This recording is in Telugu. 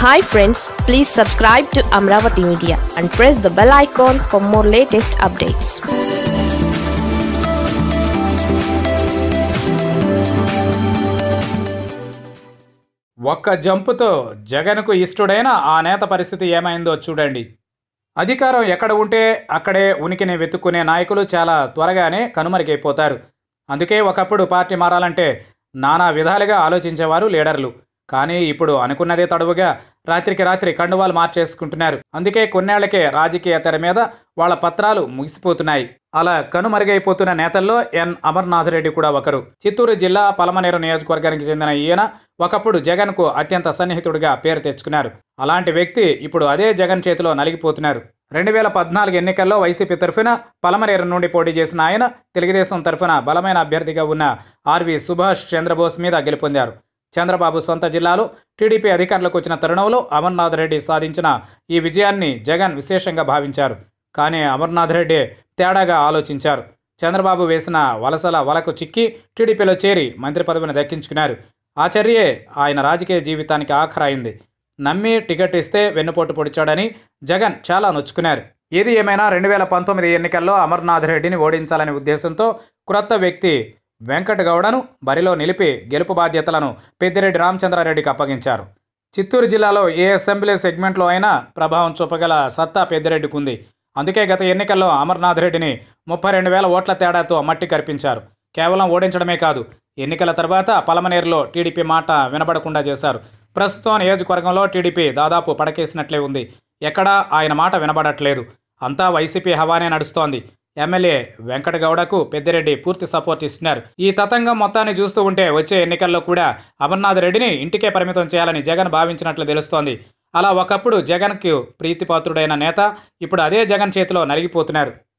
hi friends please subscribe to Amaravati media and press the bell icon for more latest updates ఒక్క జంపుతో జగన్కు ఇష్టడైన ఆ నేత పరిస్థితి ఏమైందో చూడండి అధికారం ఎక్కడ ఉంటే అక్కడే ఉనికిని వెతుక్కునే నాయకులు చాలా త్వరగానే కనుమరుగైపోతారు అందుకే ఒకప్పుడు పార్టీ మారాలంటే నానా విధాలుగా ఆలోచించేవారు లీడర్లు కానీ ఇప్పుడు అనుకున్నదే తడువుగా రాత్రికి రాత్రి కండువాలు మార్చేసుకుంటున్నారు అందుకే కొన్నేళ్లకే రాజకీయ తెర మీద వాళ్ళ పత్రాలు ముగిసిపోతున్నాయి అలా కనుమరుగైపోతున్న నేతల్లో ఎన్ అమర్నాథ్ రెడ్డి కూడా ఒకరు చిత్తూరు జిల్లా పలమనేరు నియోజకవర్గానికి చెందిన ఈయన ఒకప్పుడు జగన్కు అత్యంత సన్నిహితుడిగా పేరు తెచ్చుకున్నారు అలాంటి వ్యక్తి ఇప్పుడు అదే జగన్ చేతిలో నలిగిపోతున్నారు రెండు వేల పద్నాలుగు ఎన్నికల్లో వైసీపీ తరఫున పలమనేరు నుండి పోటీ చేసిన ఆయన తెలుగుదేశం తరఫున బలమైన అభ్యర్థిగా ఉన్న ఆర్వి సుభాష్ చంద్రబోస్ మీద గెలుపొందారు చంద్రబాబు సొంత జిల్లాలో టీడీపీ అధికారంలోకి వచ్చిన తరుణంలో అమర్నాథ్ రెడ్డి సాధించిన ఈ విజయాన్ని జగన్ విశేషంగా భావించారు కానీ అమర్నాథ్ రెడ్డి తేడాగా ఆలోచించారు చంద్రబాబు వేసిన వలసల వలకు చిక్కి టీడీపీలో చేరి మంత్రి పదవిని దక్కించుకున్నారు ఆ చర్యే ఆయన రాజకీయ జీవితానికి ఆఖరైంది నమ్మి టికెట్ ఇస్తే వెన్నుపోటు పొడిచాడని జగన్ చాలా నొచ్చుకున్నారు ఏది ఏమైనా రెండు వేల పంతొమ్మిది ఎన్నికల్లో అమర్నాథ్ రెడ్డిని ఓడించాలనే ఉద్దేశంతో క్రొత్త వ్యక్తి వెంకట్ గౌడను బరిలో నిలిపి గెలుపు బాధ్యతలను పెద్దిరెడ్డి రామచంద్రారెడ్డికి అప్పగించారు చిత్తూరు జిల్లాలో ఏ అసెంబ్లీ సెగ్మెంట్లో అయినా ప్రభావం చూపగల సత్తా పెద్దిరెడ్డికి ఉంది అందుకే గత ఎన్నికల్లో అమర్నాథ్ రెడ్డిని ముప్పై రెండు వేల ఓట్ల తేడాతో మట్టి కరిపించారు కేవలం ఓడించడమే కాదు ఎన్నికల తర్వాత పలమనేరులో టీడీపీ మాట వినబడకుండా చేశారు ప్రస్తుతం నియోజకవర్గంలో టీడీపీ దాదాపు పడకేసినట్లే ఉంది ఎక్కడా ఆయన మాట వినబడట్లేదు అంతా వైసీపీ హవానే నడుస్తోంది ఎమ్మెల్యే వెంకటగౌడకు పెద్దిరెడ్డి పూర్తి సపోర్ట్ ఇస్తున్నారు ఈ తతంగం మొత్తాన్ని చూస్తూ ఉంటే వచ్చే ఎన్నికల్లో కూడా అమర్నాథ్ రెడ్డిని ఇంటికే పరిమితం చేయాలని జగన్ భావించినట్లు తెలుస్తోంది అలా ఒకప్పుడు జగన్కు ప్రీతిపాత్రుడైన నేత ఇప్పుడు అదే జగన్ చేతిలో నలిగిపోతున్నారు